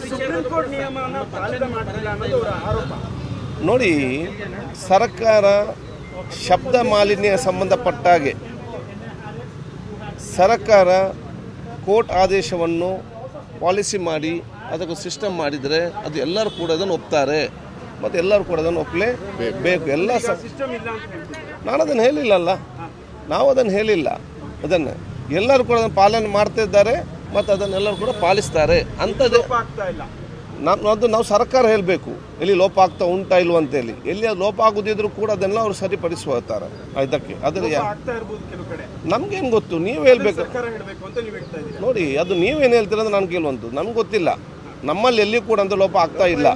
supreme court ನಿಯಮನ ಪಾಲನೆ ಮಾಡ್ತಿಲ್ಲ ಅನ್ನೋದು ಅವರ ಆರೋಪ ನೋಡಿ ಸರ್ಕಾರ ಶಬ್ದ ಮಾಲಿನ್ಯ ಸಂಬಂಧಪಟ್ಟ ಹಾಗೆ ಸರ್ಕಾರ ಕೋರ್ಟ್ ಆದೇಶವನ್ನು ಪಾಲಿಸಿ ಮಾಡಿ ಅದಕ್ಕೆ ಸಿಸ್ಟಮ್ ಮಾಡಿದರೆ ಅದು ಎಲ್ಲರೂ ಕೂಡ ಅದನ್ನು ಒಪ್ತಾರೆ ಮತ್ತು ಎಲ್ಲರೂ ಕೂಡ ಅದನ್ನು ಒಪ್ಪಲೇ ಬೇಕು ಎಲ್ಲ ಸ ಸಿಸ್ಟಮ್ ಇಲ್ಲ ಅಂತ ಹೇಳ್ತಿದ್ರು ನಾನು ಅದನ್ನು ಹೇಳಿಲ್ಲಲ್ಲ ನಾವು ಅದನ್ನು ಹೇಳಿಲ್ಲ ಅದನ್ನು ಎಲ್ಲರೂ ಕೂಡ ಅದನ್ನು ಪಾಲನೆ ಮಾಡ್ತಾ ಇದ್ದಾರೆ ಮತ್ತು ಅದನ್ನೆಲ್ಲರೂ ಕೂಡ ಪಾಲಿಸ್ತಾರೆ ಅಂಥದ್ದೇ ಲೋಪ ಆಗ್ತಾ ಇಲ್ಲ ನಾವು ಅದು ನಾವು ಸರ್ಕಾರ ಹೇಳಬೇಕು ಎಲ್ಲಿ ಲೋಪ ಆಗ್ತಾ ಉಂಟಾ ಇಲ್ವ ಅಂತೇಳಿ ಎಲ್ಲಿ ಅದು ಲೋಪ ಆಗುದಿದ್ರು ಕೂಡ ಅದನ್ನೆಲ್ಲ ಅವರು ಸರಿಪಡಿಸುತ್ತಾರೆ ಇದಕ್ಕೆ ಅದರ ಲೋಪ ಆಗ್ತಾ ಇರ್ಬೋದು ಕೆಲವು ಕಡೆ ನಮ್ಗೇನು ಗೊತ್ತು ನೀವು ಹೇಳ್ಬೇಕು ಸರ್ಕಾರ ಹೇಳಬೇಕು ಅಂತ ನೀವು ಹೇಳ್ತಾ ಇದ್ದೀರಿ ನೋಡಿ ಅದು ನೀವೇನು ಹೇಳ್ತೀರ ಅಂತ ನಾನು ಕೇಳುವಂಥದ್ದು ನಮ್ಗೆ ಗೊತ್ತಿಲ್ಲ ನಮ್ಮಲ್ಲಿ ಎಲ್ಲಿ ಕೂಡ ಅಂತ ಲೋಪ ಆಗ್ತಾ ಇಲ್ಲ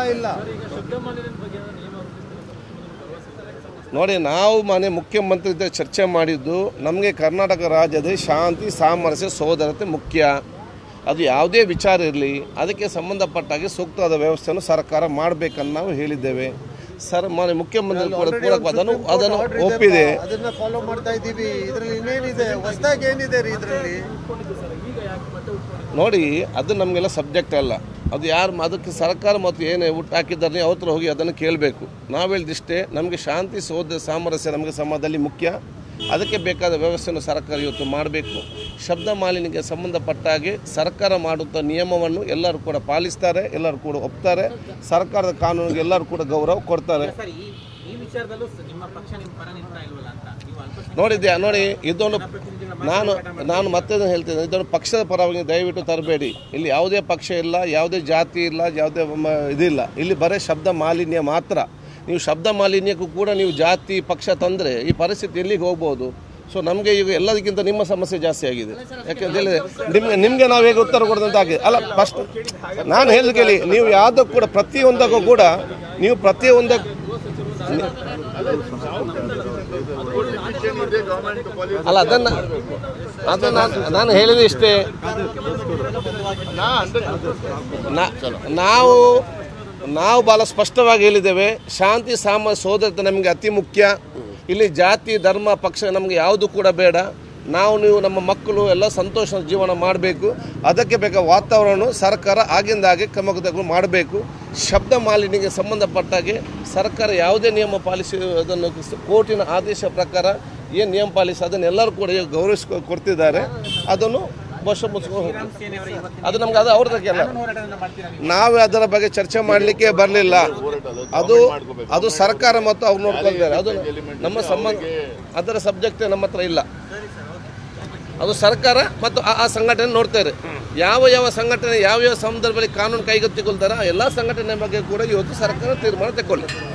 ನೋಡಿ ನಾವು ಮನೆ ಮುಖ್ಯಮಂತ್ರಿ ಜೊತೆ ಚರ್ಚೆ ಮಾಡಿದ್ದು ನಮಗೆ ಕರ್ನಾಟಕ ರಾಜ್ಯದ ಶಾಂತಿ ಸಾಮರಸ್ಯ ಸೋದರತೆ ಮುಖ್ಯ ಅದು ಯಾವುದೇ ವಿಚಾರ ಇರಲಿ ಅದಕ್ಕೆ ಸಂಬಂಧಪಟ್ಟಾಗೆ ಸೂಕ್ತವಾದ ವ್ಯವಸ್ಥೆಯನ್ನು ಸರ್ಕಾರ ಮಾಡಬೇಕನ್ನು ನಾವು ಹೇಳಿದ್ದೇವೆ ಸರ್ ಮನೆ ಮುಖ್ಯಮಂತ್ರಿ ಕೂಡ ಪೂರಕ ಅದನ್ನು ಅದನ್ನು ಒಪ್ಪಿದೆ ಅದನ್ನ ಫಾಲೋ ಮಾಡ್ತಾ ಇದ್ದೀವಿ ಇದ್ರಲ್ಲಿ ಇನ್ನೇನಿದೆ ಹೊಸದಾಗಿ ಏನಿದೆ ರೀ ಇದ್ರಲ್ಲಿ ನೋಡಿ ಅದು ನಮಗೆಲ್ಲ ಸಬ್ಜೆಕ್ಟ್ ಅಲ್ಲ ಅದು ಯಾರು ಅದಕ್ಕೆ ಸರ್ಕಾರ ಮತ್ತು ಏನು ಹುಟ್ಟು ಹಾಕಿದ್ದಾರೆ ಅವ್ರ ಹತ್ರ ಹೋಗಿ ಅದನ್ನು ಕೇಳಬೇಕು ನಾವು ಹೇಳಿದಿಷ್ಟೇ ನಮಗೆ ಶಾಂತಿ ಸೋದ ಸಾಮರಸ್ಯ ನಮಗೆ ಸಮಾಜದಲ್ಲಿ ಮುಖ್ಯ ಅದಕ್ಕೆ ಬೇಕಾದ ವ್ಯವಸ್ಥೆಯನ್ನು ಸರ್ಕಾರ ಇವತ್ತು ಮಾಡಬೇಕು ಶಬ್ದ ಮಾಲಿನ್ಯಕ್ಕೆ ಸಂಬಂಧಪಟ್ಟ ಹಾಗೆ ಸರ್ಕಾರ ಮಾಡುತ್ತ ನಿಯಮವನ್ನು ಎಲ್ಲರೂ ಕೂಡ ಪಾಲಿಸ್ತಾರೆ ಎಲ್ಲರೂ ಕೂಡ ಒಪ್ತಾರೆ ಸರ್ಕಾರದ ಕಾನೂನಿಗೆ ಎಲ್ಲರೂ ಕೂಡ ಗೌರವ ಕೊಡ್ತಾರೆ ಸರ್ ಈ ಈ ವಿಚಾರದಲ್ಲೂ ಸ- ನಿಮ್ಮ ಪಕ್ಷ ನಿಮ್ಮ ಪರ ನಿಲ್ತಾ ಇಲ್ವಲ್ಲ ಅಂತ ನೀವು ಅಲ್ಪಸಂಖ್ಯಾತ ನೋಡಿದ್ಯಾ ನೋಡಿ ಇದೊಂದು ನಾನು ನಾನು ಮತ್ತೆ ಅದನ್ನ ಹೇಳ್ತೇನೆ ಇದೊಂದು ಪಕ್ಷದ ಪರವಾಗಿ ದಯವಿಟ್ಟು ತರಬೇಡಿ ಇಲ್ಲಿ ಯಾವುದೇ ಪಕ್ಷ ಇಲ್ಲ ಯಾವುದೇ ಜಾತಿ ಇಲ್ಲ ಯಾವುದೇ ಮ- ಇದಿಲ್ಲ ಇಲ್ಲಿ ಬರೀ ಶಬ್ದ ಮಾಲಿನ್ಯ ಮಾತ್ರ ನೀವು ಶಬ್ದ ಮಾಲಿನ್ಯಕ್ಕೂ ಕೂಡ ನೀವು ಜಾತಿ ಪಕ್ಷ ತಂದರೆ ಈ ಪರಿಸ್ಥಿತಿ ಎಲ್ಲಿಗೆ ಹೋಗ್ಬೋದು ಸೊ ನಮಗೆ ಈಗ ಎಲ್ಲದಕ್ಕಿಂತ ನಿಮ್ಮ ಸಮಸ್ಯೆ ಜಾಸ್ತಿ ಆಗಿದೆ ಯಾಕೆಂತ ಹೇಳಿದ್ರೆ ನಿಮ್ಗೆ ನಿಮಗೆ ನಾವು ಹೇಗೆ ಉತ್ತರ ಕೊಡೋದಂತ ಆಗಿದೆ ಅಲ್ಲ ಫಸ್ಟ್ ನಾನು ಹೇಳಿದ ಕೇಳಿ ನೀವು ಯಾವುದಕ್ಕೂ ಕೂಡ ಪ್ರತಿಯೊಂದಕ್ಕೂ ಕೂಡ ನೀವು ಪ್ರತಿಯೊಂದಕ್ಕೂ ಅಲ್ಲ ಅದನ್ನ ಅದು ನಾನು ನಾನು ಹೇಳಿದ ಇಷ್ಟೇ ನಾ- ನಾವು ನಾವು ಭಾಳ ಸ್ಪಷ್ಟವಾಗಿ ಹೇಳಿದ್ದೇವೆ ಶಾಂತಿ ಸಾಮ ಸೋದರತೆ ನಮಗೆ ಅತಿ ಮುಖ್ಯ ಇಲ್ಲಿ ಜಾತಿ ಧರ್ಮ ಪಕ್ಷ ನಮಗೆ ಯಾವುದು ಕೂಡ ಬೇಡ ನಾವು ನೀವು ನಮ್ಮ ಮಕ್ಕಳು ಎಲ್ಲ ಸಂತೋಷ ಜೀವನ ಮಾಡಬೇಕು ಅದಕ್ಕೆ ಬೇಕಾದ ವಾತಾವರಣ ಸರ್ಕಾರ ಆಗಿಂದ ಹಾಗೆ ಕ್ರಮ ತೆಗೆದು ಮಾಡಬೇಕು ಶಬ್ದ ಮಾಲಿನ್ಯಕ್ಕೆ ಸಂಬಂಧಪಟ್ಟಾಗೆ ಸರ್ಕಾರ ಯಾವುದೇ ನಿಯಮ ಪಾಲಿಸಿ ಅದನ್ನು ಕೋರ್ಟಿನ ಆದೇಶ ಪ್ರಕಾರ ಏನು ನಿಯಮ ಪಾಲಿಸಿ ಅದನ್ನೆಲ್ಲರೂ ಕೂಡ ಈಗ ಗೌರವಿಸ್ಕೊ ಕೊಡ್ತಿದ್ದಾರೆ ಅದನ್ನು ವರ್ಷ ಮುಚ್ಕೊಂಡು ಸೇನೆಯವರ ಇವತ್ತಿನ ಅದು ನಮ್ಗೆ ಅದು ಅವ್ರದಕ್ಕೆ ಅಲ್ಲ ಹೋರಾಟವನ್ನು ಮಾಡ್ತೀರಾ ನೀವು ನಾವು ಅದರ ಬಗ್ಗೆ ಚರ್ಚೆ ಮಾಡಲಿಕ್ಕೆ ಬರಲಿಲ್ಲ ಅದು ಅದು ಸರ್ಕಾರ ಮತ್ತು ಅವ್ರು ನೋಡ್ಕೊಳ್ತಾರೆ ಅದು ನಮ್ಮ ಸಂಬಂಧ ಅದರ ಸಬ್ಜೆಕ್ಟ್ ನಮ್ಮ ಹತ್ರ ಇಲ್ಲ ಅದು ಸರ್ಕಾರ ಮತ್ತು ಆ ಆ ಸಂಘಟನೆ ನೋಡ್ತಾರೆ ಯಾವ ಯಾವ ಸಂಘಟನೆ ಯಾವ ಯಾವ ಸಂದರ್ಭದಲ್ಲಿ ಕಾನೂನು ಕೈಗೆತ್ತಿಕೊಳ್ತಾರೋ ಆ ಎಲ್ಲ ಸಂಘಟನೆ ಬಗ್ಗೆ ಕೂಡ ಇವತ್ತು ಸರ್ಕಾರ ತೀರ್ಮಾನ ತಗೊಳ್ಳಿ